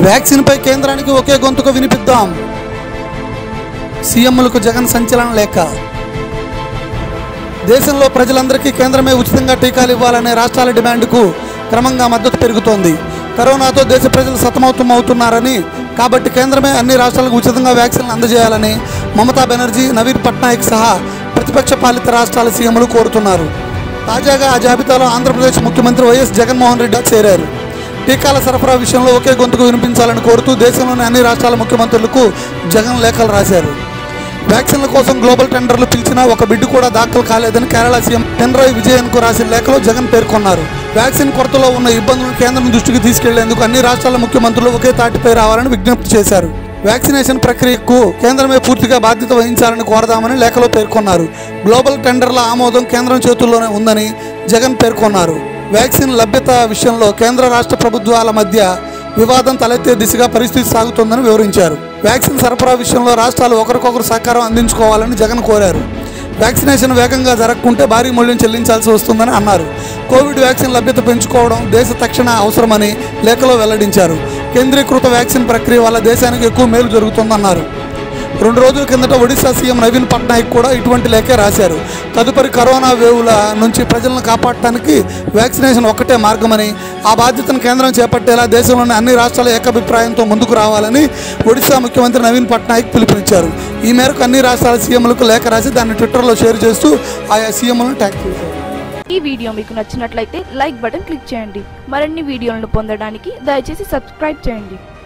వ్యాక్సిన్పై కేంద్రానికి ఒకే గొంతుకు వినిపిద్దాం సీఎంలకు జగన్ సంచలన లేఖ దేశంలో ప్రజలందరికీ కేంద్రమే ఉచితంగా టీకాలు ఇవ్వాలనే రాష్ట్రాల డిమాండ్కు క్రమంగా మద్దతు పెరుగుతోంది కరోనాతో దేశ ప్రజలు సతమౌతం అవుతున్నారని కాబట్టి కేంద్రమే అన్ని రాష్ట్రాలకు ఉచితంగా వ్యాక్సిన్లు అందజేయాలని మమతా బెనర్జీ నవీన్ పట్నాయక్ సహా ప్రతిపక్ష పాలిత రాష్ట్రాల సీఎంలు కోరుతున్నారు తాజాగా ఆ జాబితాలో ఆంధ్రప్రదేశ్ ముఖ్యమంత్రి వైఎస్ జగన్మోహన్ రెడ్డి చేరారు టీకాల సరఫరా విషయంలో ఒకే గొంతుకు వినిపించాలని కోరుతూ దేశంలోని అన్ని రాష్ట్రాల ముఖ్యమంత్రులకు జగన్ లేఖలు రాశారు వ్యాక్సిన్ల కోసం గ్లోబల్ టెండర్లు పిలిచినా ఒక బిడ్డు కూడా దాఖలు కాలేదని కేరళ సీఎం పినరాయి విజయన్కు రాసిన లేఖలో జగన్ పేర్కొన్నారు వ్యాక్సిన్ కొరతలో ఉన్న ఇబ్బందులను కేంద్రం దృష్టికి తీసుకెళ్లేందుకు అన్ని రాష్ట్రాల ముఖ్యమంత్రులు ఒకే తాటిపై రావాలని విజ్ఞప్తి చేశారు వ్యాక్సినేషన్ ప్రక్రియకు కేంద్రమే పూర్తిగా బాధ్యత వహించాలని కోరదామని లేఖలో పేర్కొన్నారు గ్లోబల్ టెండర్ల ఆమోదం కేంద్రం చేతుల్లోనే ఉందని జగన్ పేర్కొన్నారు వ్యాక్సిన్ లభ్యత విషయంలో కేంద్ర రాష్ట్ర ప్రభుత్వాల మధ్య వివాదం తలెత్తే దిశగా పరిస్థితి సాగుతోందని వివరించారు వ్యాక్సిన్ సరఫరా విషయంలో రాష్ట్రాలు ఒకరికొకరు సహకారం అందించుకోవాలని జగన్ కోరారు వ్యాక్సినేషన్ వేగంగా జరగకుంటే భారీ మూల్యం చెల్లించాల్సి వస్తుందని అన్నారు కోవిడ్ వ్యాక్సిన్ లభ్యత పెంచుకోవడం దేశ తక్షణ అవసరమని లేఖలో వెల్లడించారు కేంద్రీకృత వ్యాక్సిన్ ప్రక్రియ వల్ల దేశానికి ఎక్కువ మేలు జరుగుతుందన్నారు రెండు రోజుల కిందట ఒడిశా సీఎం నవీన్ పట్నాయక్ కూడా ఇటువంటి లేఖే రాశారు తదుపరి కరోనా వేవుల నుంచి ప్రజలను కాపాడటానికి వ్యాక్సినేషన్ ఒక్కటే మార్గమని ఆ బాధ్యతను కేంద్రం చేపట్టేలా దేశంలోని అన్ని రాష్ట్రాల ఏకాభిప్రాయంతో ముందుకు రావాలని ఒడిశా ముఖ్యమంత్రి నవీన్ పట్నాయక్ పిలుపునిచ్చారు ఈ మేరకు అన్ని రాష్ట్రాల సీఎంలకు లేఖ రాసి దాన్ని ట్విట్టర్లో షేర్ చేస్తూ ఆయా సీఎంలను ట్యాగ్ చేశారు ఈ వీడియో మీకు నచ్చినట్లయితే లైక్ బటన్ క్లిక్ చేయండి మరిన్ని వీడియోలను పొందడానికి దయచేసి సబ్స్క్రైబ్ చేయండి